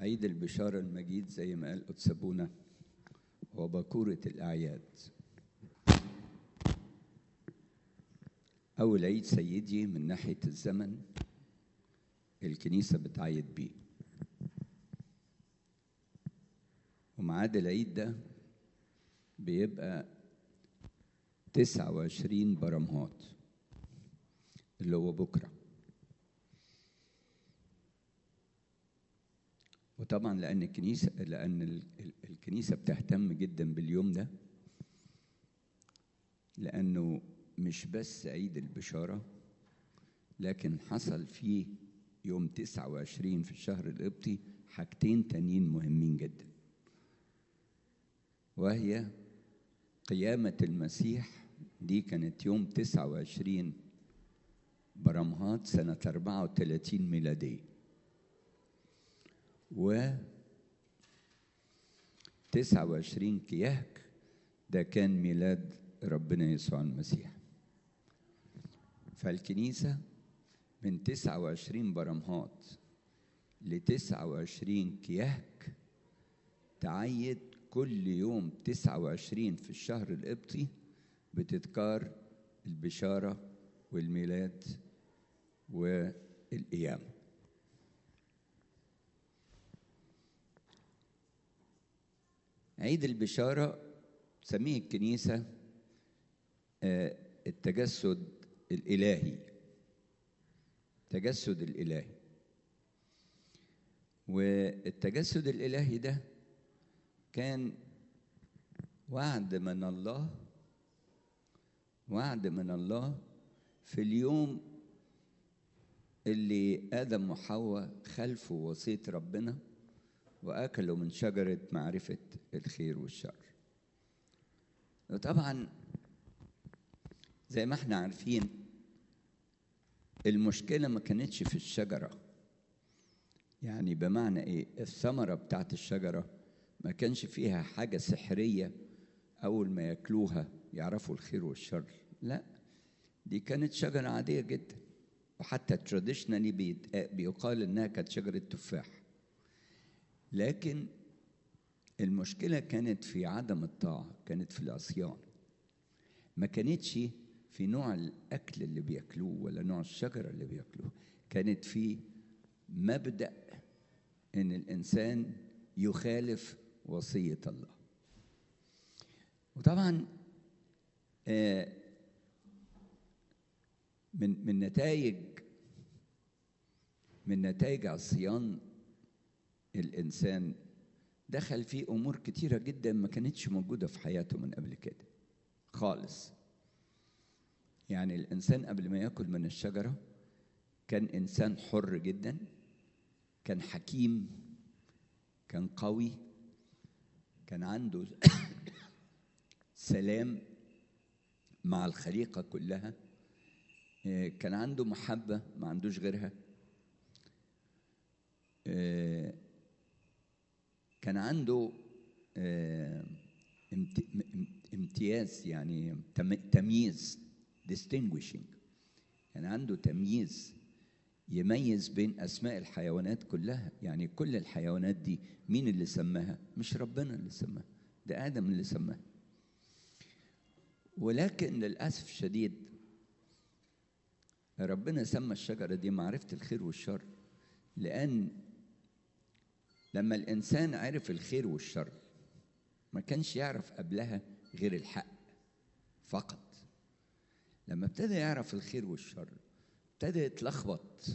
عيد البشارة المجيد زي ما قال قدس أبونا هو باكورة الأعياد أول عيد سيدي من ناحية الزمن الكنيسة بتعيد بيه وميعاد العيد ده بيبقى تسعة وعشرين برمهات اللي هو بكرة وطبعا لأن الكنيسة لأن ال- ال- الكنيسة بتهتم جدا باليوم ده لأنه مش بس عيد البشارة لكن حصل فيه يوم 29 في الشهر القبطي حاجتين تانيين مهمين جدا وهي قيامة المسيح دي كانت يوم 29 برمهات سنة 34 ميلادية و 29 كيهك ده كان ميلاد ربنا يسوع المسيح فالكنيسة من 29 برمهات ل 29 كيهك تعيد كل يوم 29 في الشهر القبطي بتذكار البشارة والميلاد والقيامة عيد البشارة تسميه الكنيسة آه، التجسد الإلهي التجسد الإلهي والتجسد الإلهي ده كان وعد من الله وعد من الله في اليوم اللي آدم وحواء خلفوا وصية ربنا وأكلوا من شجرة معرفة الخير والشر وطبعا زي ما احنا عارفين المشكلة ما كانتش في الشجرة يعني بمعنى ايه الثمرة بتاعت الشجرة ما كانش فيها حاجة سحرية أول ما ياكلوها يعرفوا الخير والشر لا دي كانت شجرة عادية جدا وحتى تراديشنالي بيقال إنها كانت شجرة تفاح لكن المشكلة كانت في عدم الطاعة كانت في العصيان ما كانتش في نوع الأكل اللي بياكلوه ولا نوع الشجرة اللي بياكلوه كانت في مبدأ إن الإنسان يخالف وصية الله وطبعا آه، من من نتائج من نتائج عصيان الإنسان دخل فيه أمور كتيرة جدا ما كانتش موجودة في حياته من قبل كده خالص يعني الإنسان قبل ما يأكل من الشجرة كان إنسان حر جدا كان حكيم كان قوي كان عنده سلام مع الخليقة كلها آه، كان عنده محبة ما عندوش غيرها آه، كان عنده آه، امت- م- امتياز يعني تم- تمييز distinguishing كان عنده تمييز يميز بين اسماء الحيوانات كلها يعني كل الحيوانات دي مين اللي سماها مش ربنا اللي سماها ده ادم اللي سماها ولكن للاسف الشديد ربنا سمى الشجره دي معرفه الخير والشر لان لما الانسان عرف الخير والشر ما كانش يعرف قبلها غير الحق فقط لما ابتدى يعرف الخير والشر ابتدى يتلخبط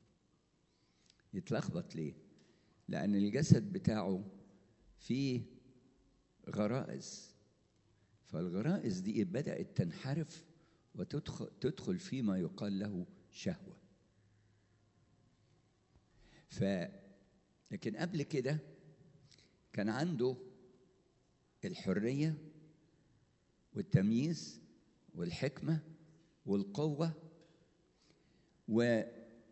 يتلخبط ليه لان الجسد بتاعه فيه غرائز فالغرائز دي بدات تنحرف وتدخل تدخل فيما يقال له شهوه ف لكن قبل كده كان عنده الحريه والتمييز والحكمه والقوه ومش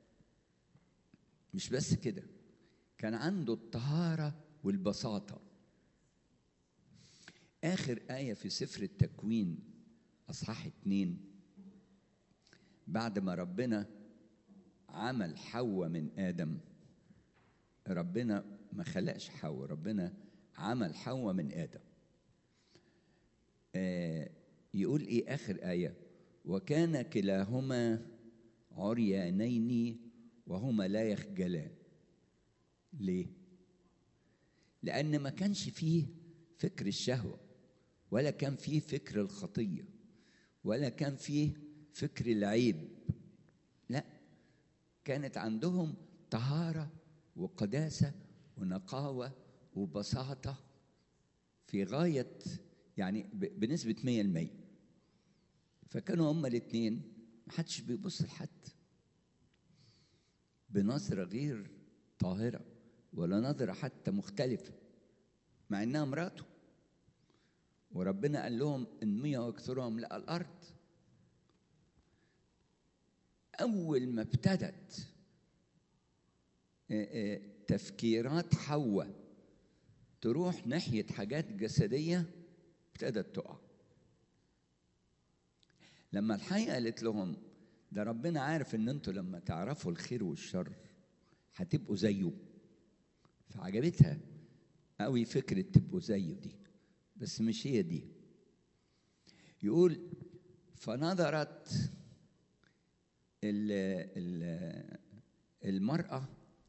بس كده كان عنده الطهاره والبساطه اخر ايه في سفر التكوين اصحاح اتنين بعد ما ربنا عمل حواء من ادم ربنا ما خلقش حواء ربنا عمل حواء من ادم آه يقول ايه اخر ايه وكان كلاهما عريانين وهما لا يخجلان ليه لان ما كانش فيه فكر الشهوه ولا كان فيه فكر الخطيه ولا كان فيه فكر العيب لا كانت عندهم طهاره وقداسه ونقاوه وبساطه في غايه يعني بنسبه 100% فكانوا هما الاثنين محدش بيبص لحد بنظره غير طاهره ولا نظره حتى مختلفه مع انها مراته وربنا قال لهم انمية واكثروا ملء الارض اول ما ابتدت تفكيرات حواء تروح ناحيه حاجات جسديه ابتدت تقع لما الحقيقه قالت لهم ده ربنا عارف ان انتوا لما تعرفوا الخير والشر هتبقوا زيه فعجبتها قوي فكره تبقوا زيه دي بس مش هي دي يقول فنظرت ال ال المرأة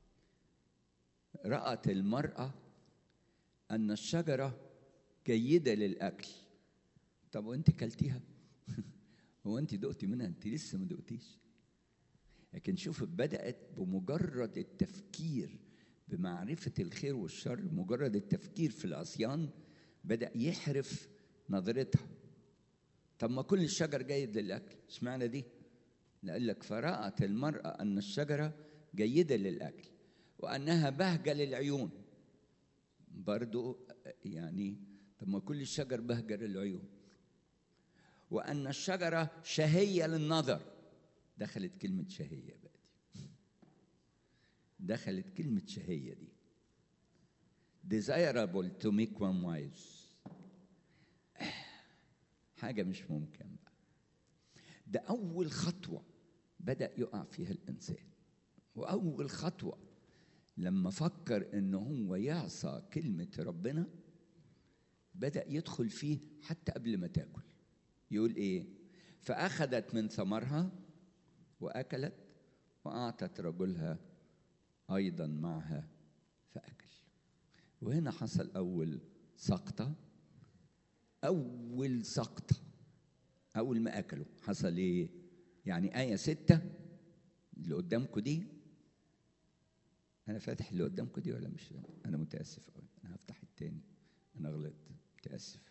رأت المرأة أن الشجرة جيدة للأكل طب وأنت كلتيها؟ هو أنت دقتي منها؟ أنت لسه ما دقتيش لكن شوف بدأت بمجرد التفكير بمعرفة الخير والشر مجرد التفكير في العصيان بدأ يحرف نظرتها طب ما كل الشجر جيد للأكل اشمعنى دي قال لك فرأت المرأة أن الشجرة جيدة للأكل وأنها بهجة للعيون برضو يعني طب ما كل الشجر بهجة للعيون وأن الشجرة شهية للنظر دخلت كلمة شهية بقى دي دخلت كلمة شهية دي desirable to make one wise حاجة مش ممكن بقى ده أول خطوة بدأ يقع فيها الإنسان وأول خطوة لما فكر إن هو يعصى كلمة ربنا بدأ يدخل فيه حتى قبل ما تاكل يقول إيه فأخذت من ثمرها وأكلت وأعطت رجلها أيضا معها فأكل وهنا حصل أول سقطة أول سقطة أول ما أكلوا حصل إيه؟ يعني آية ستة اللي قدامكم دي أنا فاتح اللي قدامكم دي ولا مش أنا متأسف أوي أنا هفتح التاني أنا غلطت متأسف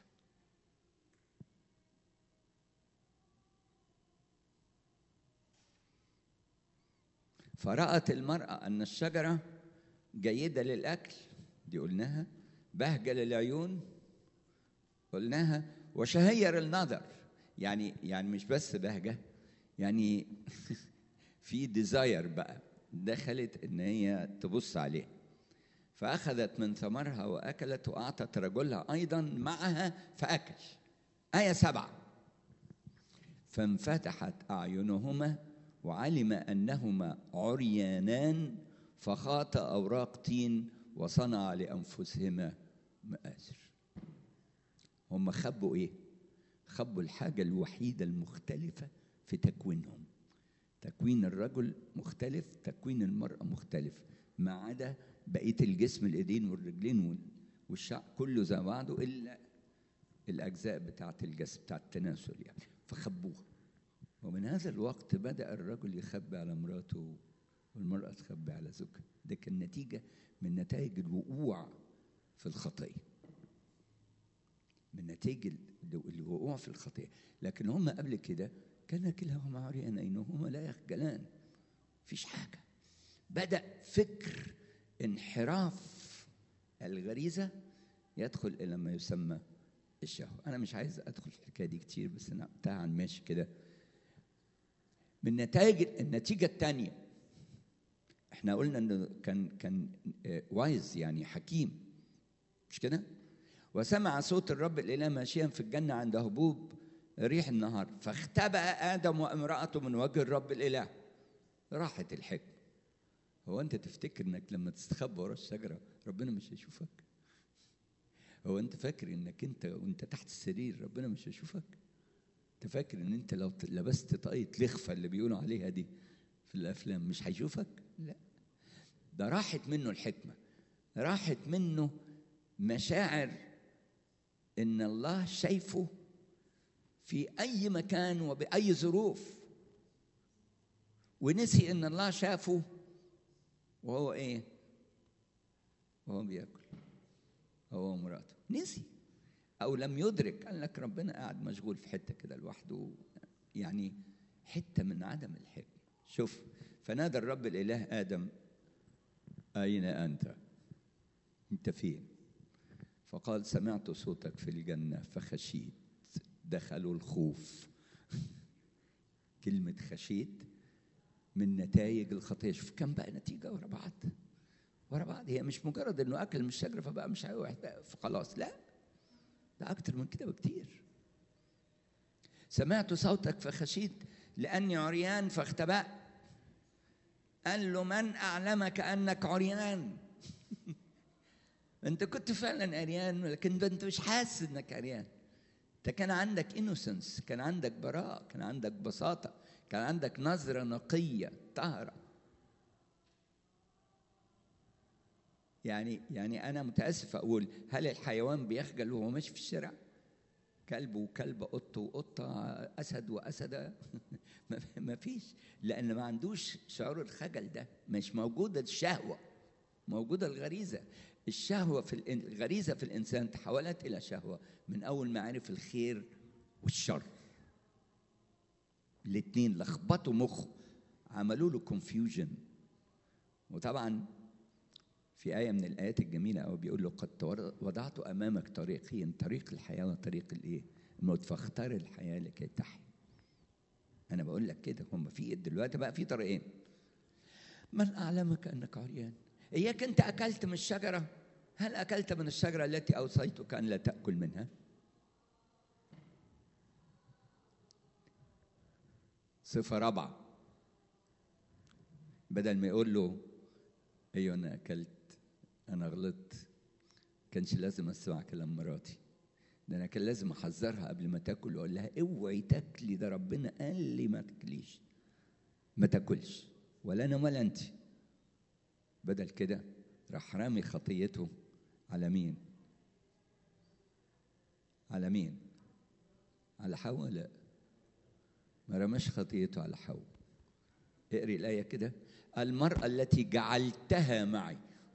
فرأت المرأة أن الشجرة جيدة للأكل دي قلناها بهجة للعيون قلناها وشهير النظر يعني يعني مش بس بهجة يعني في ديزاير بقى دخلت ان هي تبص عليه فأخذت من ثمرها وأكلت وأعطت رجلها أيضا معها فأكل آية سبعة فانفتحت أعينهما وعلم أنهما عريانان فخاط أوراق تين وصنع لأنفسهما مآزر هم خبوا إيه؟ خبوا الحاجة الوحيدة المختلفة في تكوينهم تكوين الرجل مختلف تكوين المرأة مختلف ما عدا بقية الجسم الإيدين والرجلين والشعب كله زي بعضه إلا الأجزاء بتاعة الجسم بتاعة التناسل يعني فخبوها ومن هذا الوقت بدأ الرجل يخبي على مراته والمرأة تخبي على زوجها ده كان نتيجة من نتائج الوقوع في الخطية من نتائج الوقوع في الخطية لكن هم قبل كده كان كلاهما عريانين وهما لا يخجلان فيش حاجة بدأ فكر انحراف الغريزة يدخل إلى ما يسمى الشهوة أنا مش عايز أدخل في الحكاية دي كتير بس أنا بتاع ماشي كده من نتائج النتيجة الثانية احنا قلنا انه كان كان وايز يعني حكيم مش كده؟ وسمع صوت الرب الاله ماشيا في الجنه عند هبوب ريح النهار فاختبأ ادم وامراته من وجه الرب الاله راحت الحكمه هو انت تفتكر انك لما تستخبى ورا الشجره ربنا مش هيشوفك هو انت فاكر انك انت وانت تحت السرير ربنا مش هيشوفك انت فاكر ان انت لو لبست طاقية لخفة اللي بيقولوا عليها دي في الافلام مش هيشوفك لا ده راحت منه الحكمة راحت منه مشاعر ان الله شايفه في اي مكان وباي ظروف ونسي ان الله شافه وهو ايه وهو بياكل هو ومراته نسي او لم يدرك قال لك ربنا قاعد مشغول في حته كده لوحده يعني حته من عدم الحكمه شوف فنادى الرب الاله ادم اين انت انت فين فقال سمعت صوتك في الجنه فخشيت دخلوا الخوف كلمه خشيت من نتائج الخطيه شوف كم بقى نتيجه ورا بعض ورا بعض هي مش مجرد انه اكل من الشجره فبقى مش خلاص لا ده اكتر من كده بكتير سمعت صوتك فخشيت لاني عريان فاختبأت قال له من اعلمك انك عريان انت كنت فعلا عريان لكن انت مش حاسس انك عريان انت كان عندك انوسنس كان عندك براءه كان عندك بساطه كان عندك نظره نقيه طاهره يعني يعني انا متاسف اقول هل الحيوان بيخجل وهو ماشي في الشارع كلب وكلب قط وقطه اسد واسده ما فيش لان ما عندوش شعور الخجل ده مش موجوده الشهوه موجوده الغريزه الشهوه في الغريزه في الانسان تحولت الى شهوه من اول ما عرف الخير والشر الاثنين لخبطوا مخه عملوا له كونفيوجن وطبعا في آية من الآيات الجميلة أوي بيقول له قد وضعت أمامك طريقين طريق الحياة وطريق الإيه؟ الموت فاختار الحياة لكي تحيا. أنا بقول لك كده هم في دلوقتي بقى في طريقين. من أعلمك أنك عريان؟ إياك أنت أكلت من الشجرة؟ هل أكلت من الشجرة التي أوصيتك أن لا تأكل منها؟ صفة رابعة بدل ما يقول له ايوه انا اكلت انا غلطت كانش لازم اسمع كلام مراتي ده انا كان لازم احذرها قبل ما تاكل واقول لها اوعي تاكلي ده ربنا قال لي ما تاكليش ما تاكلش ولا انا ولا انت بدل كده راح رامي خطيته على مين على مين على حواء لا ما رماش خطيته على حواء اقري الايه كده المرأة التي جعلتها معي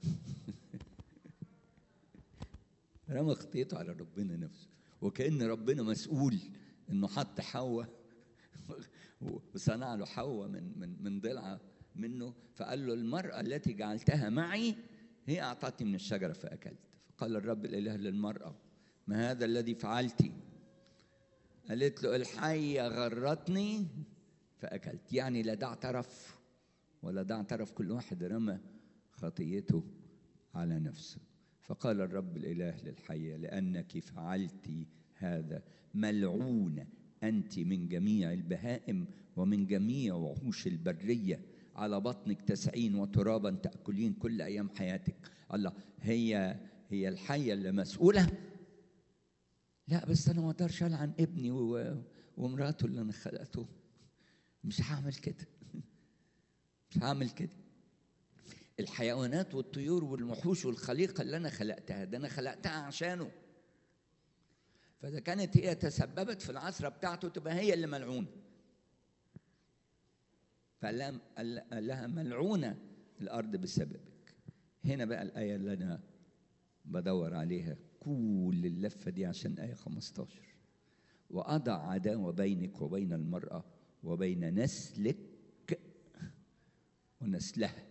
رمى خطيته على ربنا نفسه وكأن ربنا مسؤول انه حط حواء وصنع له حواء من من من ضلعه منه فقال له المرأة التي جعلتها معي هي أعطتني من الشجرة فأكلت فقال الرب الإله للمرأة ما هذا الذي فعلت قالت له الحية غرتني فأكلت يعني لا ده اعترف ولا ده اعترف كل واحد رمى خطيته على نفسه فقال الرب الإله للحية لأنك فعلت هذا ملعونة أنت من جميع البهائم ومن جميع وحوش البرية على بطنك تسعين وترابا تأكلين كل أيام حياتك الله هي هي الحية اللي مسؤولة لا بس أنا ما أقدرش ألعن ابني ومراته اللي أنا خلقته مش هعمل كده مش هعمل كده الحيوانات والطيور والوحوش والخليقة اللي أنا خلقتها ده أنا خلقتها عشانه فإذا كانت هي تسببت في العصرة بتاعته تبقى هي اللي ملعونة فقال لها ملعونة الأرض بسببك هنا بقى الآية اللي أنا بدور عليها كل اللفة دي عشان آية 15 وأضع عداوة بينك وبين المرأة وبين نسلك ونسلها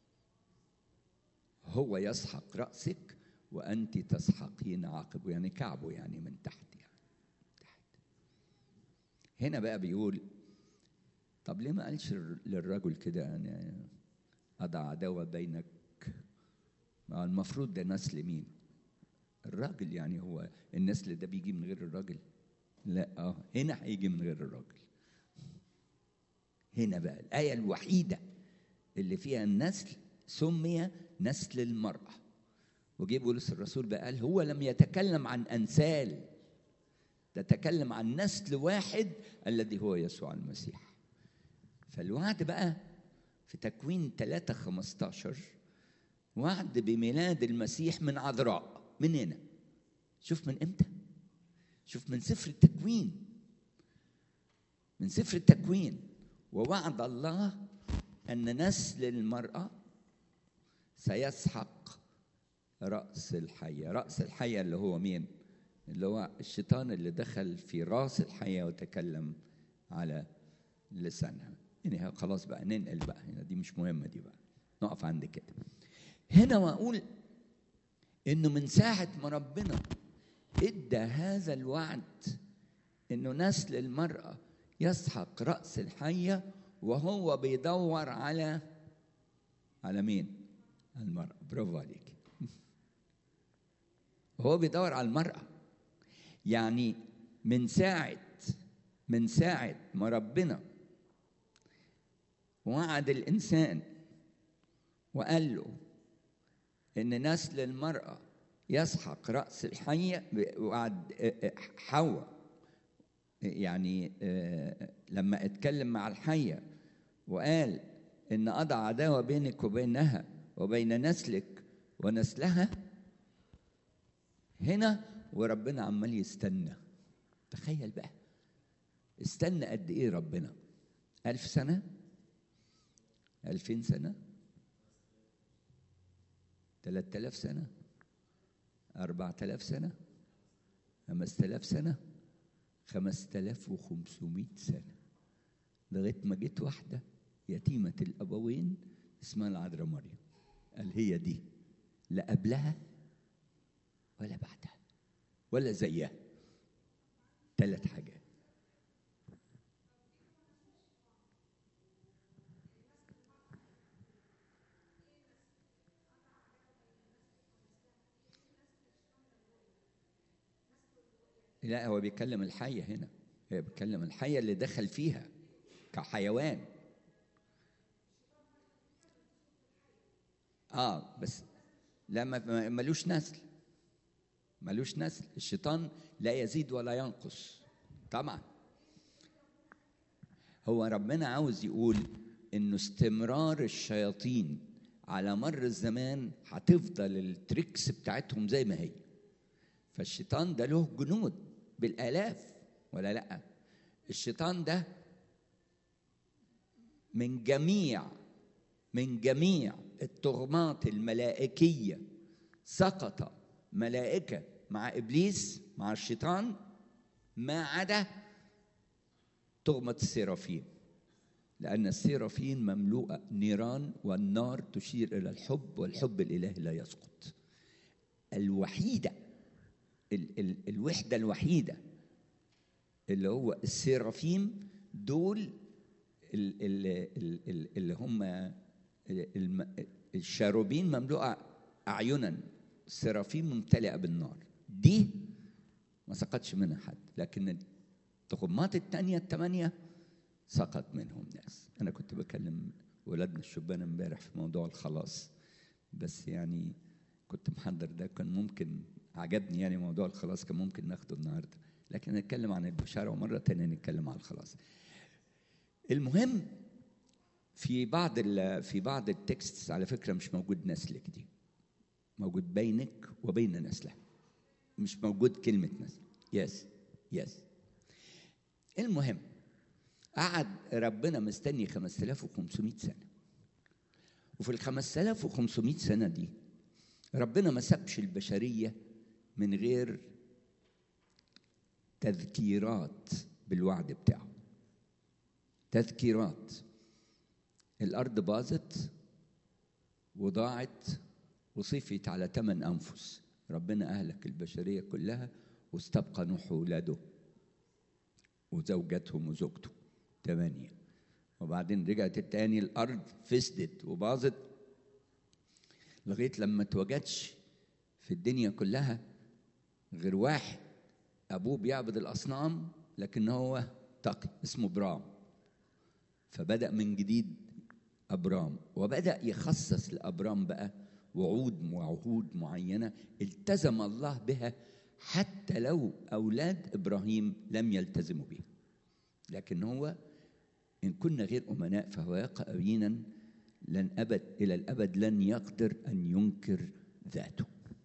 هو يسحق رأسك وأنت تسحقين عقبه يعني كعبه يعني من تحت يعني تحت هنا بقى بيقول طب ليه ما قالش للرجل كده يعني أضع عداوة بينك ما المفروض ده نسل مين الراجل يعني هو النسل ده بيجي من غير الراجل لا اه هنا هيجي من غير الراجل هنا بقى الآية الوحيدة اللي فيها النسل سمي نسل المرأة وجه بولس الرسول بقى قال هو لم يتكلم عن أنسال تتكلم عن نسل واحد الذي هو يسوع المسيح فالوعد بقى في تكوين 3 15 وعد بميلاد المسيح من عذراء من هنا شوف من امتى شوف من سفر التكوين من سفر التكوين ووعد الله ان نسل المراه سيسحق راس الحيه راس الحيه اللي هو مين اللي هو الشيطان اللي دخل في راس الحيه وتكلم على لسانها يعني خلاص بقى ننقل بقى هنا دي مش مهمه دي بقى نقف عند كده هنا واقول انه من ساعه ما ربنا ادى هذا الوعد انه نسل المراه يسحق راس الحيه وهو بيدور على على مين المراه برافو عليك هو بيدور على المراه يعني من ساعه من ساعه ما ربنا وعد الانسان وقال له ان نسل المراه يسحق راس الحيه وعد حواء يعني لما اتكلم مع الحيه وقال ان اضع عداوه بينك وبينها وبين نسلك ونسلها هنا وربنا عمال يستنى تخيل بقى استنى قد ايه ربنا ألف سنة ألفين سنة ثلاثة آلاف سنة أربعة آلاف سنة خمسة آلاف سنة خمسة آلاف وخمسمائة سنة لغاية ما جت واحدة يتيمة الأبوين اسمها العذراء مريم قال هي دي لا قبلها ولا بعدها ولا زيها ثلاث حاجات لا هو بيتكلم الحية هنا هي بيتكلم الحية اللي دخل فيها كحيوان اه بس لا ملوش نسل ملوش نسل الشيطان لا يزيد ولا ينقص طبعا هو ربنا عاوز يقول انه استمرار الشياطين على مر الزمان هتفضل التريكس بتاعتهم زي ما هي فالشيطان ده له جنود بالالاف ولا لا الشيطان ده من جميع من جميع التهمات الملائكيه سقط ملائكه مع ابليس مع الشيطان ما عدا تهمه السيرافين لان السيرافين مملوءه نيران والنار تشير الى الحب والحب الالهي لا يسقط الوحيده ال ال الوحده الوحيده اللي هو السيرافيم دول ال ال ال اللي هم الشاروبين مملوءه اعينا السرافيم ممتلئه بالنار دي ما سقطش منها حد لكن التخمات التانية الثمانية سقط منهم ناس أنا كنت بكلم ولادنا الشبان امبارح في موضوع الخلاص بس يعني كنت محضر ده كان ممكن عجبني يعني موضوع الخلاص كان ممكن ناخده النهارده لكن نتكلم عن البشارة ومرة تانية نتكلم عن الخلاص المهم في بعض في بعض التكست على فكرة مش موجود نسلك دي موجود بينك وبين نسله مش موجود كلمة نسل يس يس المهم قعد ربنا مستني 5500 سنة وفي ال 5500 سنة دي ربنا ما سابش البشرية من غير تذكيرات بالوعد بتاعه تذكيرات الأرض باظت وضاعت وصفت على ثمان أنفس ربنا أهلك البشرية كلها واستبقى نوح وولاده وزوجتهم وزوجته ثمانية وبعدين رجعت التاني الأرض فسدت وباظت لغاية لما اتوجدش في الدنيا كلها غير واحد أبوه بيعبد الأصنام لكن هو تقي اسمه برام فبدأ من جديد ابرام وبدا يخصص لابرام بقى وعود وعهود معينه التزم الله بها حتى لو اولاد ابراهيم لم يلتزموا بها لكن هو ان كنا غير امناء فهو يقينا لن ابد الى الابد لن يقدر ان ينكر ذاته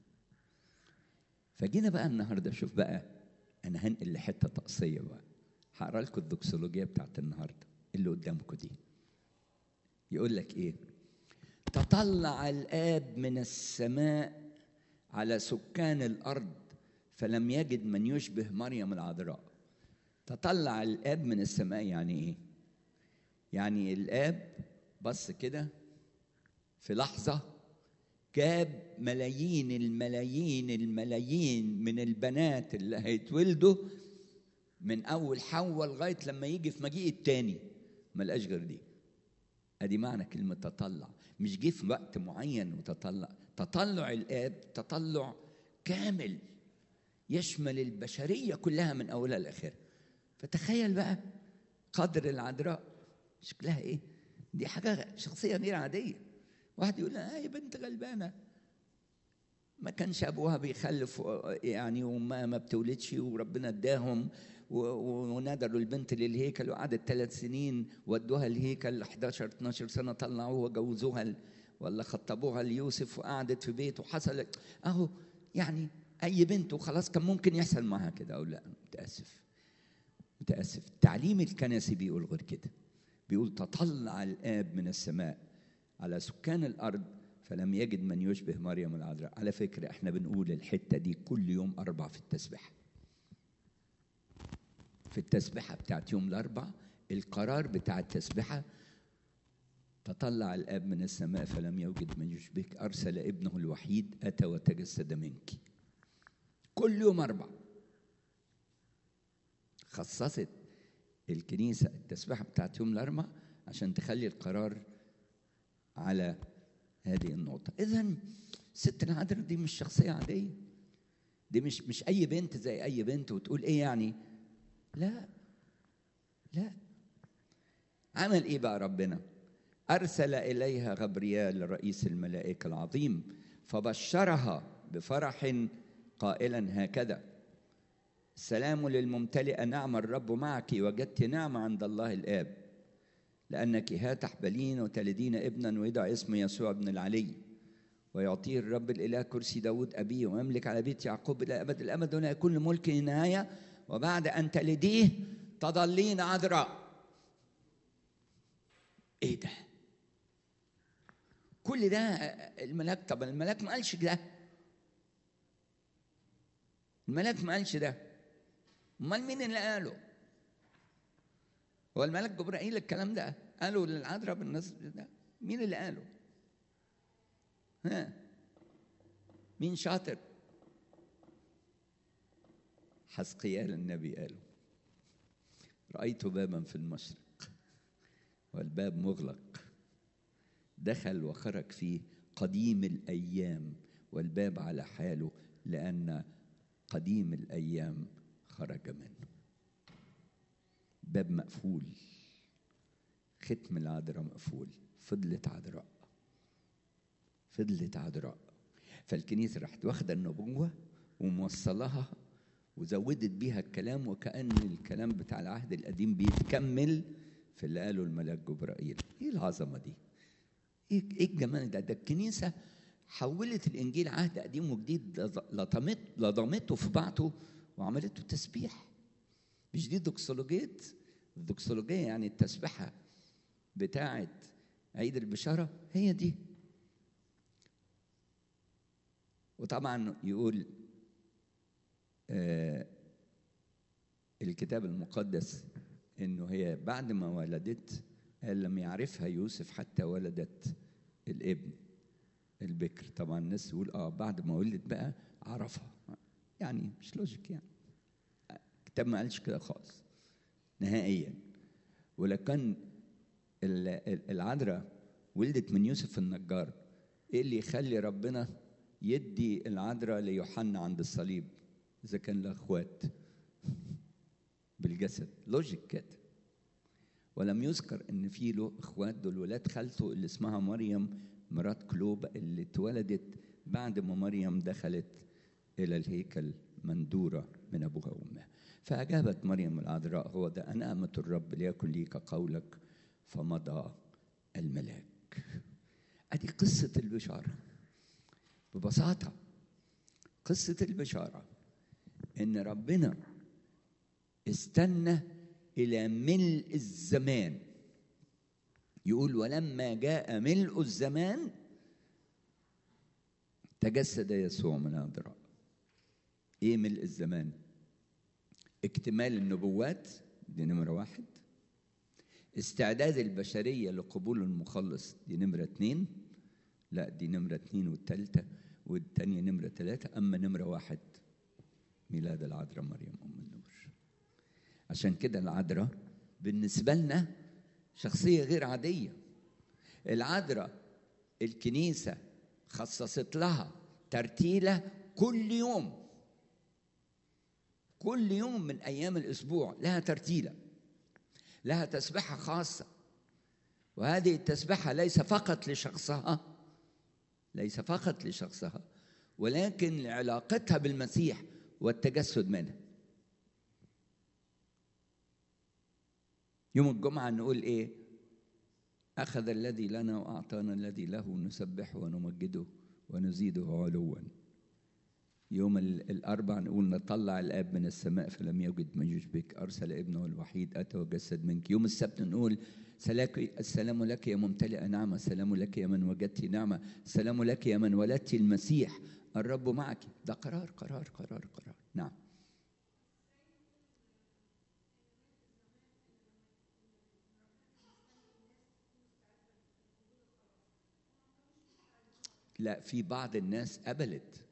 فجينا بقى النهارده شوف بقى انا هنقل لحته طقسيه بقى هقرا لكم الدوكسولوجيه بتاعت النهارده اللي قدامكم دي يقول لك ايه تطلع الاب من السماء على سكان الارض فلم يجد من يشبه مريم العذراء تطلع الاب من السماء يعني ايه يعني الاب بص كده في لحظه جاب ملايين الملايين الملايين من البنات اللي هيتولدوا من اول حواء لغايه لما يجي في مجيء التاني ما لقاش غير دي ادي معنى كلمه تطلع مش جه في وقت معين وتطلع تطلع الاب تطلع كامل يشمل البشريه كلها من اولها لاخرها فتخيل بقى قدر العذراء شكلها ايه دي حاجه شخصيه غير عاديه واحد يقول لها يا بنت غلبانه ما كانش ابوها بيخلف يعني وما ما بتولدش وربنا اداهم ونادروا البنت للهيكل وقعدت ثلاث سنين ودوها الهيكل 11 12 سنه طلعوها وجوزوها ولا خطبوها ليوسف وقعدت في بيت وحصل اهو يعني اي بنت وخلاص كان ممكن يحصل معاها كده اقول لا متاسف متاسف التعليم الكنسي بيقول غير كده بيقول تطلع الاب من السماء على سكان الارض فلم يجد من يشبه مريم العذراء على فكره احنا بنقول الحته دي كل يوم اربع في التسبيحه في التسبيحه بتاعت يوم الاربع القرار بتاع التسبيحه تطلع الاب من السماء فلم يوجد من يشبهك ارسل ابنه الوحيد اتى وتجسد منك كل يوم اربع خصصت الكنيسه التسبيحه بتاعت يوم الاربع عشان تخلي القرار على هذه النقطة إذا ست العذراء دي مش شخصية عادية دي مش مش أي بنت زي أي بنت وتقول إيه يعني لا لا عمل إيه بقى ربنا أرسل إليها غبريال رئيس الملائكة العظيم فبشرها بفرح قائلا هكذا السلام للممتلئة نعم الرب معك وجدت نعمة عند الله الآب لأنك ها تحبلين وتلدين ابنا ويدعى اسم يسوع ابن العلي ويعطيه الرب الإله كرسي داود أبيه ويملك على بيت يعقوب إلى أبد الأبد ولا يكون لملكه نهاية وبعد أن تلديه تضلين عذراء إيه ده؟ كل ده الملاك طب الملاك ما قالش ده الملاك ما قالش ده امال مين اللي قاله هو الملك جبرائيل الكلام ده قالوا للعذراء بالنسبة ده مين اللي قاله ها مين شاطر حسقيال النبي قاله رأيت بابا في المشرق والباب مغلق دخل وخرج فيه قديم الأيام والباب على حاله لأن قديم الأيام خرج منه باب مقفول ختم العذراء مقفول فضلت عذراء فضلت عذراء فالكنيسة راحت واخدة النبوة وموصلها وزودت بيها الكلام وكأن الكلام بتاع العهد القديم بيتكمل في اللي قاله الملاك جبرائيل ايه العظمة دي ايه ايه الجمال ده ده الكنيسة حولت الانجيل عهد قديم وجديد لضمت لضمته في بعضه وعملته تسبيح مش دي دوكسولوجية الدوكسولوجية يعني التسبيحة بتاعة عيد البشارة هي دي وطبعا يقول آه الكتاب المقدس انه هي بعد ما ولدت قال لم يعرفها يوسف حتى ولدت الابن البكر طبعا الناس تقول اه بعد ما ولدت بقى عرفها يعني مش لوجيك يعني الكتاب ما قالش كده خالص نهائيا ولكن العذراء ولدت من يوسف النجار ايه اللي يخلي ربنا يدي العذراء ليوحنا عند الصليب اذا كان له اخوات بالجسد لوجيك كده ولم يذكر ان في له اخوات دول ولاد خالته اللي اسمها مريم مرات كلوب اللي اتولدت بعد ما مريم دخلت الى الهيكل مندوره من ابوها وامها فاجابت مريم العذراء هو ده انا امه الرب ليكن لي كقولك فمضى الملاك ادي قصه البشاره ببساطه قصه البشاره ان ربنا استنى الى ملء الزمان يقول ولما جاء ملء الزمان تجسد يسوع من العذراء ايه ملء الزمان اكتمال النبوات دي نمرة واحد استعداد البشرية لقبول المخلص دي نمرة اتنين لا دي نمرة اتنين والتالتة والتانية نمرة تلاتة أما نمرة واحد ميلاد العذراء مريم أم النور عشان كده العذراء بالنسبة لنا شخصية غير عادية العذراء الكنيسة خصصت لها ترتيلة كل يوم كل يوم من أيام الأسبوع لها ترتيلة لها تسبحة خاصة وهذه التسبحة ليس فقط لشخصها ليس فقط لشخصها ولكن لعلاقتها بالمسيح والتجسد منه يوم الجمعة نقول إيه أخذ الذي لنا وأعطانا الذي له نسبحه ونمجده ونزيده علوا يوم الأربع نقول نطلع الآب من السماء فلم يوجد من يشبك أرسل ابنه الوحيد أتى وجسد منك يوم السبت نقول السلام لك يا ممتلئ نعمة السلام لك يا من وجدت نعمة السلام لك يا من ولدت المسيح الرب معك ده قرار قرار قرار قرار نعم لا في بعض الناس قبلت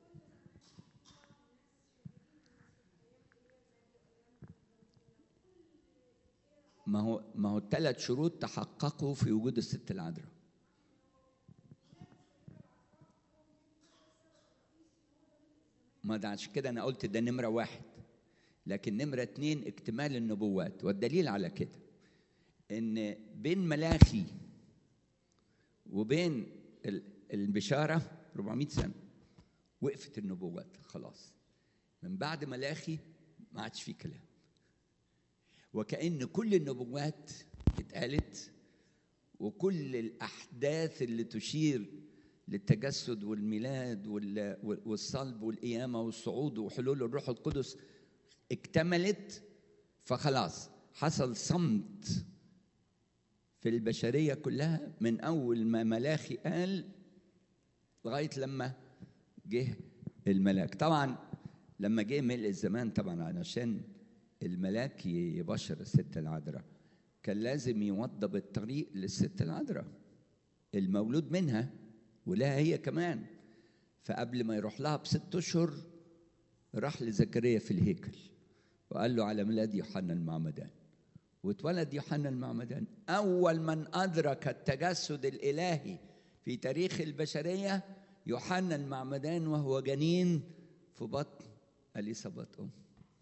ما هو ما هو الثلاث شروط تحققوا في وجود الست العذراء ما ده عشان كده انا قلت ده نمره واحد لكن نمره اتنين اكتمال النبوات والدليل على كده ان بين ملاخي وبين البشاره 400 سنه وقفت النبوات خلاص من بعد ملاخي ما عادش في كلام وكأن كل النبوات اتقالت وكل الأحداث اللي تشير للتجسد والميلاد والصلب والقيامة والصعود وحلول الروح القدس اكتملت فخلاص حصل صمت في البشرية كلها من أول ما ملاخي قال لغاية لما جه الملاك طبعا لما جه ملء الزمان طبعا علشان الملاك يبشر الست العذراء كان لازم يوضب الطريق للست العذراء المولود منها ولها هي كمان فقبل ما يروح لها بست اشهر راح لزكريا في الهيكل وقال له على ميلاد يوحنا المعمدان واتولد يوحنا المعمدان اول من ادرك التجسد الالهي في تاريخ البشريه يوحنا المعمدان وهو جنين في بطن اليصابات ام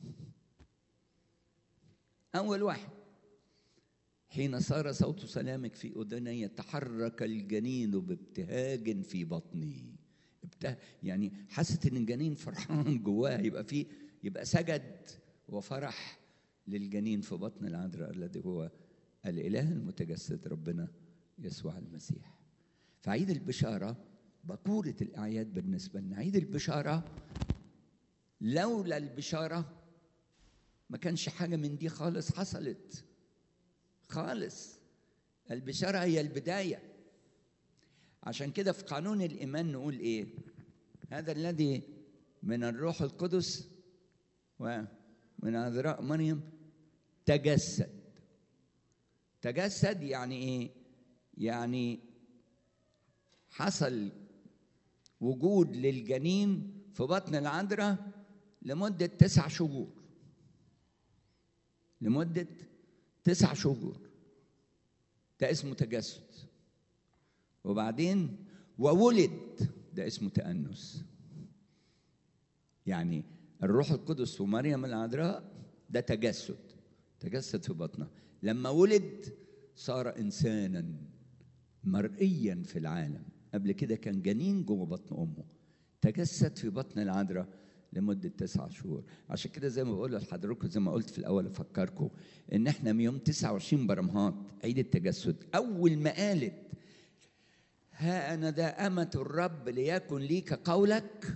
أول واحد حين صار صوت سلامك في أذني تحرك الجنين بابتهاج في بطني ابته يعني حست ان الجنين فرحان جواه يبقى في يبقى سجد وفرح للجنين في بطن العذراء الذي هو الاله المتجسد ربنا يسوع المسيح فعيد البشاره بكوره الاعياد بالنسبه لنا عيد البشاره لولا البشاره ما كانش حاجة من دي خالص حصلت خالص البشارة هي البداية عشان كده في قانون الإيمان نقول إيه هذا الذي من الروح القدس ومن عذراء مريم تجسد تجسد يعني إيه يعني حصل وجود للجنين في بطن العذراء لمدة تسع شهور لمدة تسع شهور ده اسمه تجسد وبعدين وولد ده اسمه تأنس يعني الروح القدس ومريم العذراء ده تجسد تجسد في بطنها لما ولد صار انسانا مرئيا في العالم قبل كده كان جنين جوه بطن امه تجسد في بطن العذراء لمدة تسعة شهور عشان كده زي ما بقول لحضراتكم زي ما قلت في الأول أفكركم إن إحنا من يوم 29 برمهات عيد التجسد أول ما قالت ها أنا ذا أمة الرب ليكن ليك قولك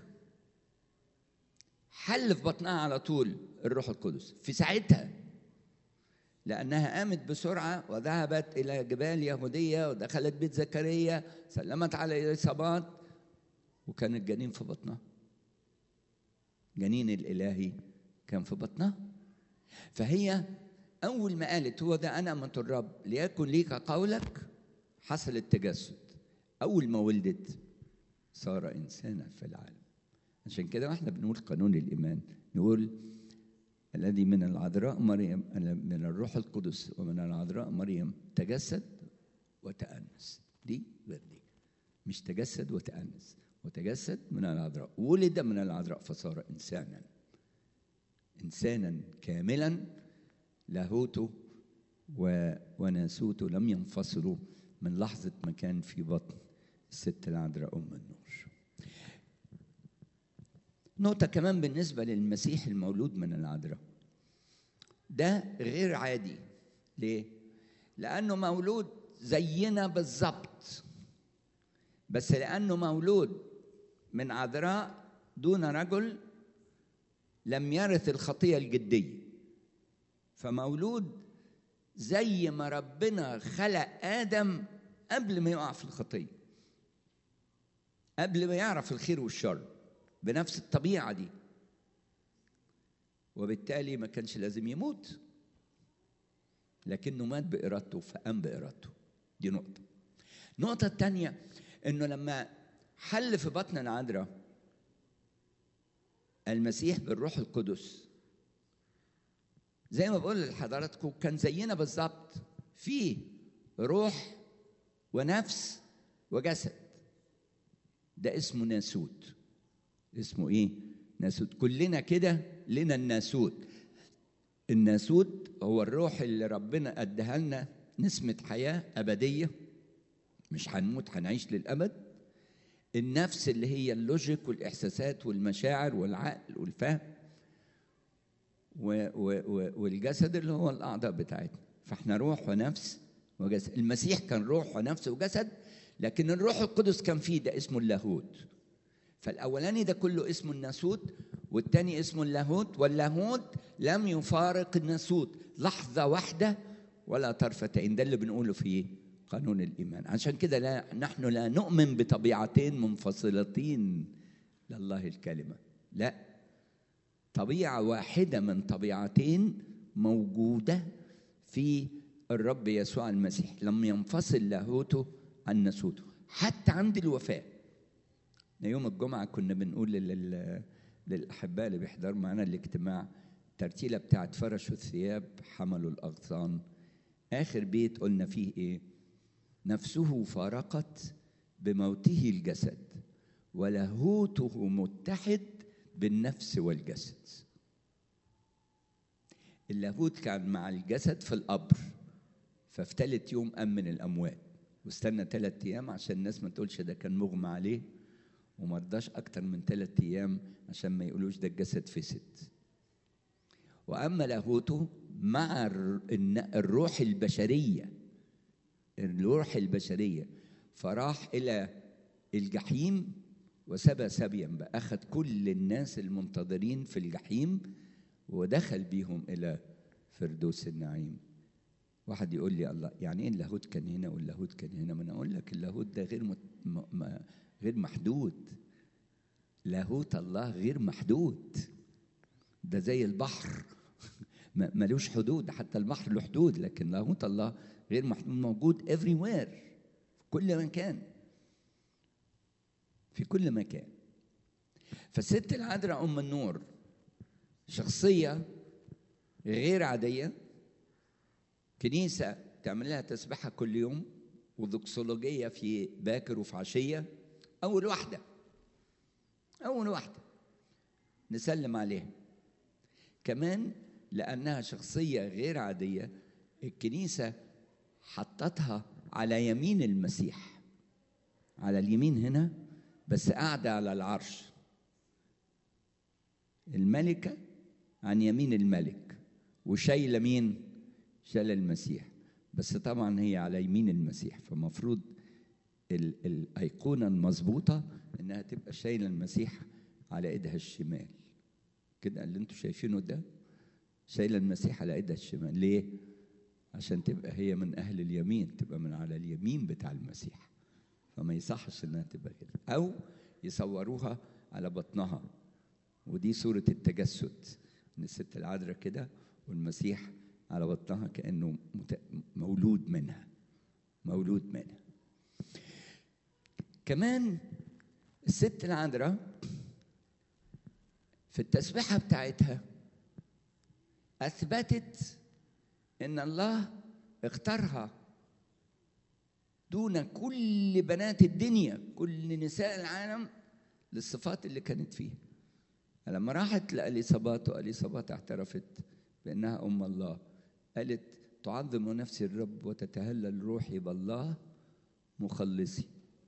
حل في بطنها على طول الروح القدس في ساعتها لأنها قامت بسرعة وذهبت إلى جبال يهودية ودخلت بيت زكريا سلمت على إليصابات وكان الجنين في بطنها جنين الإلهي كان في بطنها فهي أول ما قالت هو ده أنا من الرب ليكن ليك قولك حصل التجسد أول ما ولدت صار إنسانا في العالم عشان كده واحنا بنقول قانون الإيمان نقول الذي من العذراء مريم من الروح القدس ومن العذراء مريم تجسد وتأنس دي غير دي مش تجسد وتأنس وتجسد من العذراء ولد من العذراء فصار إنسانا إنسانا كاملا لاهوته وناسوته لم ينفصلوا من لحظة ما كان في بطن الست العذراء أم النور نقطة كمان بالنسبة للمسيح المولود من العذراء ده غير عادي ليه؟ لأنه مولود زينا بالظبط بس لأنه مولود من عذراء دون رجل لم يرث الخطية الجدية فمولود زي ما ربنا خلق آدم قبل ما يقع في الخطية قبل ما يعرف الخير والشر بنفس الطبيعة دي وبالتالي ما كانش لازم يموت لكنه مات بإرادته فقام بإرادته دي نقطة النقطة الثانية إنه لما حل في بطن العذراء المسيح بالروح القدس زي ما بقول لحضراتكم كان زينا بالظبط فيه روح ونفس وجسد ده اسمه ناسوت اسمه ايه ناسوت كلنا كده لنا الناسوت الناسوت هو الروح اللي ربنا اداها لنا نسمة حياة أبدية مش هنموت هنعيش للأبد النفس اللي هي اللوجيك والإحساسات والمشاعر والعقل والفهم و و و والجسد اللي هو الأعضاء بتاعتنا فاحنا روح ونفس وجسد المسيح كان روح ونفس وجسد لكن الروح القدس كان فيه ده اسمه اللاهوت فالاولاني ده كله اسمه الناسوت والتاني اسمه اللاهوت واللاهوت لم يفارق الناسوت لحظه واحده ولا طرفتين ده اللي بنقوله في قانون الايمان عشان كده لا نحن لا نؤمن بطبيعتين منفصلتين لله الكلمه لا طبيعه واحده من طبيعتين موجوده في الرب يسوع المسيح لم ينفصل لاهوته عن ناسوته حتى عند الوفاه يوم الجمعة كنا بنقول لل... للأحباء اللي بيحضروا معانا الاجتماع ترتيلة بتاعت فرشوا الثياب حملوا الأغصان آخر بيت قلنا فيه إيه نفسه فارقت بموته الجسد ولاهوته متحد بالنفس والجسد اللاهوت كان مع الجسد في القبر ففي ثالث يوم قام من الأموات واستنى ثلاث أيام عشان الناس ما تقولش ده كان مغمى عليه وما رضاش أكتر من ثلاثة أيام عشان ما يقولوش ده الجسد فسد وأما لاهوته مع الروح البشرية الروح البشرية فراح إلى الجحيم وسبى سبيا بقى أخذ كل الناس المنتظرين في الجحيم ودخل بيهم إلى فردوس النعيم واحد يقول لي الله يعني ايه اللاهوت كان هنا واللاهوت كان هنا ما انا اقول لك اللاهوت ده غير مت... م... م... غير محدود لاهوت الله غير محدود ده زي البحر ملوش حدود حتى البحر له حدود لكن لاهوت الله غير محدود موجود everywhere في كل مكان في كل مكان فالست العذراء ام النور شخصيه غير عاديه كنيسه تعمل لها تسبحه كل يوم ودوكسولوجيه في باكر وفي عشيه أول واحدة أول واحدة نسلم عليها كمان لأنها شخصية غير عادية الكنيسة حطتها على يمين المسيح على اليمين هنا بس قاعدة على العرش الملكة عن يمين الملك وشايلة مين؟ شايلة المسيح بس طبعا هي على يمين المسيح فمفروض ال- الأيقونة المظبوطة إنها تبقى شايلة المسيح على إيدها الشمال كده اللي انتوا شايفينه ده شايلة المسيح على إيدها الشمال ليه؟ عشان تبقى هي من أهل اليمين تبقى من على اليمين بتاع المسيح فما يصحش إنها تبقى كده أو يصوروها على بطنها ودي صورة التجسد إن الست العذراء كده والمسيح على بطنها كأنه مت- مولود منها مولود منها كمان الست العذراء في التسبيحة بتاعتها أثبتت إن الله اختارها دون كل بنات الدنيا كل نساء العالم للصفات اللي كانت فيها لما راحت لأليصابات وأليصابات اعترفت بأنها أم الله قالت تعظم نفسي الرب وتتهلل روحي بالله مخلصي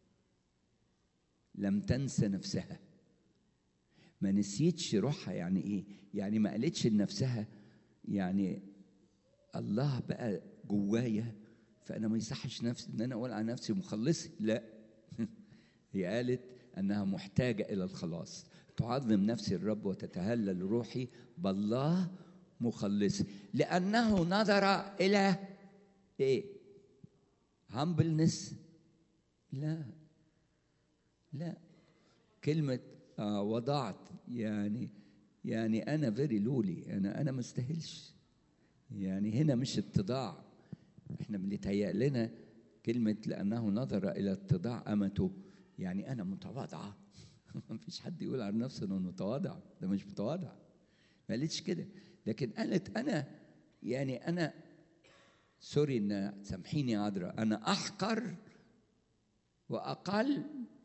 لم تنسى نفسها ما نسيتش روحها يعني ايه يعني ما قالتش لنفسها يعني الله بقى جوايا فانا ما يصحش نفسي ان انا اقول على نفسي مخلصي لا هي قالت انها محتاجه الى الخلاص تعظم نفسي الرب وتتهلل روحي بالله مخلصي لانه نظر الى ايه هامبلنس لا لا كلمة آه وضعت يعني يعني أنا فيري لولي أنا أنا ما استاهلش يعني هنا مش اتضاع احنا بنتهيأ لنا كلمة لأنه نظر إلى اتضاع أمته يعني أنا متواضعة ما فيش حد يقول عن نفسه إنه متواضع ده مش متواضع ما قالتش كده لكن قالت أنا يعني أنا سوري إن سامحيني يا عذراء أنا أحقر وأقل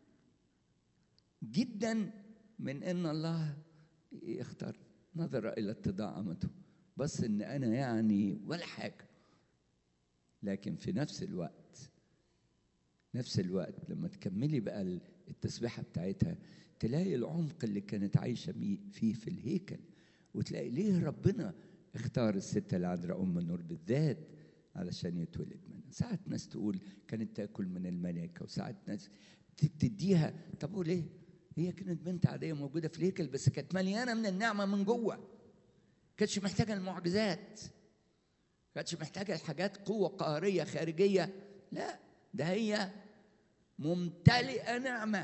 جدا من ان الله يختار نظر الى اتضاع امته بس ان انا يعني ولا حاجه لكن في نفس الوقت نفس الوقت لما تكملي بقى التسبيحه بتاعتها تلاقي العمق اللي كانت عايشه فيه في الهيكل وتلاقي ليه ربنا اختار الست العذراء ام النور بالذات علشان يتولد منها ساعات ناس تقول كانت تاكل من الملائكه وساعات ناس تديها طب وليه هي كانت بنت عاديه موجوده في الهيكل بس كانت مليانه من النعمه من جوه كانتش محتاجه المعجزات كانتش محتاجه الحاجات قوه قهريه خارجيه لا ده هي ممتلئه نعمه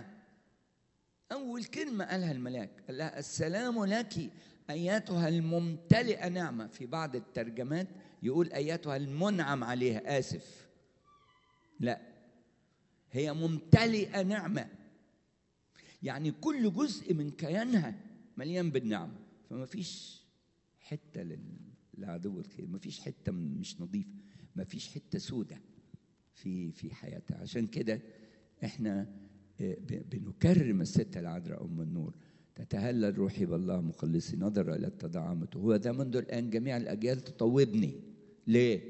اول كلمه قالها الملاك قال لها السلام لك اياتها الممتلئه نعمه في بعض الترجمات يقول اياتها المنعم عليها اسف لا هي ممتلئه نعمه يعني كل جزء من كيانها مليان بالنعمة فما فيش حتة لعدو الخير ما فيش حتة مش نظيفة ما فيش حتة سودة في في حياتها عشان كده احنا بنكرم الست العذراء أم النور تتهلل روحي بالله مخلصي نظر إلى تضاعمته هو ده منذ الآن جميع الأجيال تطوبني ليه؟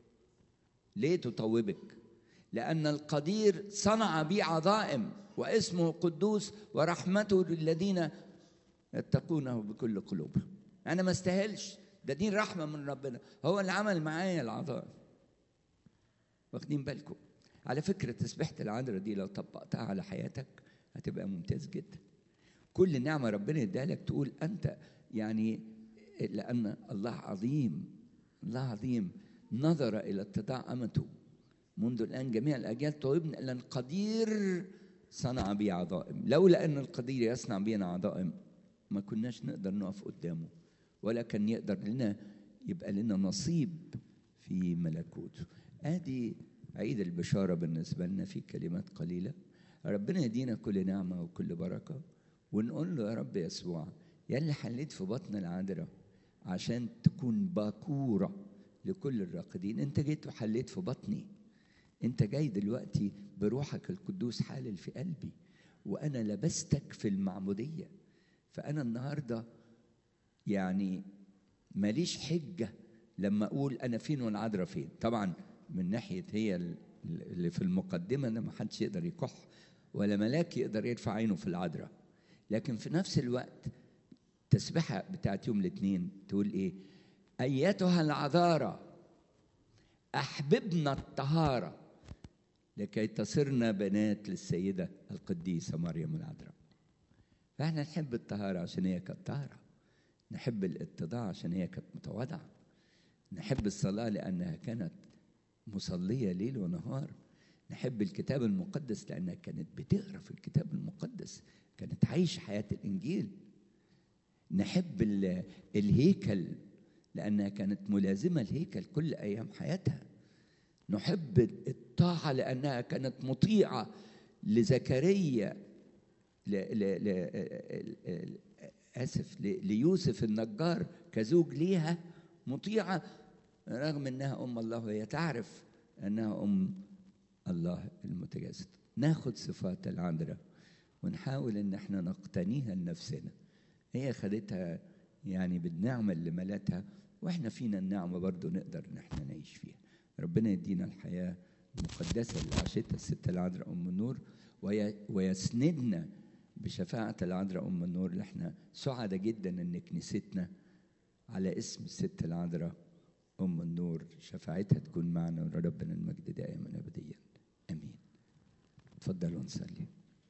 ليه تطوبك؟ لأن القدير صنع بي عظائم واسمه قدوس ورحمته للذين يتقونه بكل قلوبهم انا ما استاهلش ده دي رحمه من ربنا هو اللي عمل معايا العظائم واخدين بالكم على فكره تسبيحه العذراء دي لو طبقتها على حياتك هتبقى ممتاز جدا كل نعمه ربنا يديها لك تقول انت يعني لان الله عظيم الله عظيم نظر الى اتضاع امته منذ الان جميع الاجيال طوبنا الى القدير صنع بي عظائم لولا ان القدير يصنع بينا عظائم ما كناش نقدر نقف قدامه ولا كان يقدر لنا يبقى لنا نصيب في ملكوته ادي عيد البشاره بالنسبه لنا في كلمات قليله ربنا يدينا كل نعمه وكل بركه ونقول له يا رب يسوع يا اللي حليت في بطن العذراء عشان تكون باكوره لكل الراقدين انت جيت وحليت في بطني انت جاي دلوقتي بروحك القدوس حالل في قلبي وانا لبستك في المعموديه فانا النهارده يعني ماليش حجه لما اقول انا فين والعذراء فين طبعا من ناحيه هي ال- اللي في المقدمه ده ما حدش يقدر يكح ولا ملاك يقدر يرفع عينه في العذراء لكن في نفس الوقت التسبيحه بتاعت يوم الاثنين تقول ايه ايتها العذارى احببنا الطهاره لكي تصرنا بنات للسيده القديسه مريم العذراء فاحنا نحب الطهاره عشان هي كانت طاهره نحب الاتضاع عشان هي كانت متواضعه نحب الصلاه لانها كانت مصليه ليل ونهار نحب الكتاب المقدس لانها كانت بتقرا في الكتاب المقدس كانت عايشه حياه الانجيل نحب ال- الهيكل لانها كانت ملازمه الهيكل كل ايام حياتها نحب الطاعه لانها كانت مطيعه لزكريا ل ل ل ل- اسف ل- ليوسف النجار كزوج ليها مطيعه رغم انها ام الله وهي تعرف انها ام الله المتجسد ناخد صفات العذراء ونحاول ان احنا نقتنيها لنفسنا هي خدتها يعني بالنعمه اللي ملتها واحنا فينا النعمه برضو نقدر ان احنا نعيش فيها ربنا يدينا الحياه المقدسه اللي عاشتها الست العذراء ام النور وي- ويسندنا بشفاعه العذراء ام النور اللي احنا سعداء جدا ان كنيستنا على اسم الست العذراء ام النور شفاعتها تكون معنا ولربنا المجد دائما ابديا امين تفضلوا نصلي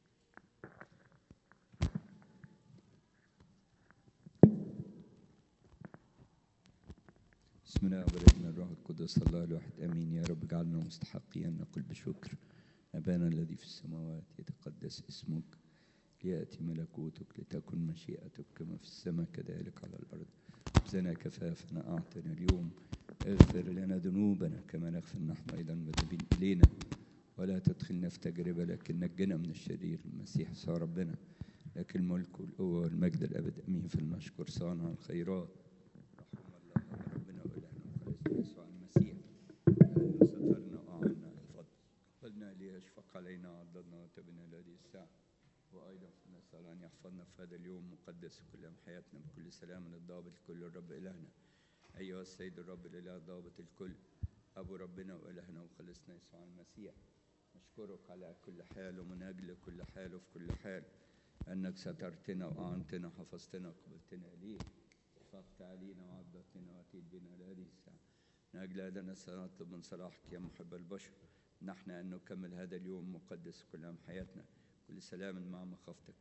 بسم الله والابن الروح القدس الله الواحد امين يا رب اجعلنا مستحقين ان نقول بشكر ابانا الذي في السماوات يتقدس اسمك لياتي ملكوتك لتكن مشيئتك كما في السماء كذلك على الارض خبزنا كفافنا اعطنا اليوم اغفر لنا ذنوبنا كما نغفر نحن ايضا المذنبين الينا ولا تدخلنا في تجربه لكن نجنا من الشرير المسيح صار ربنا لك الملك والقوه والمجد الابد امين في المشكور صانع الخيرات رحم الله ربنا والهنا وخلصنا يسوع المسيح لأنه سترنا وأعنا الفضل قلنا ليشفق علينا وعضدنا وتبنا لهذه الساعة وأيضا نسأل أن يحفظنا في هذا اليوم مقدس كل أيام حياتنا بكل سلام الضابط الكل الرب إلهنا أيها السيد الرب الإله ضابط الكل أبو ربنا وإلهنا وخلصنا يسوع المسيح نشكرك على كل حال ومن أجل كل حال وفي كل حال أنك سترتنا وأعنتنا وحفظتنا وقبلتنا إليك شفقت علينا وعضدتنا وأتيت بنا لهذه الساعة من أجل هذا نطلب من صلاحك يا محب البشر نحن أن نكمل هذا اليوم مقدس كل أيام حياتنا كل سلام مع مخافتك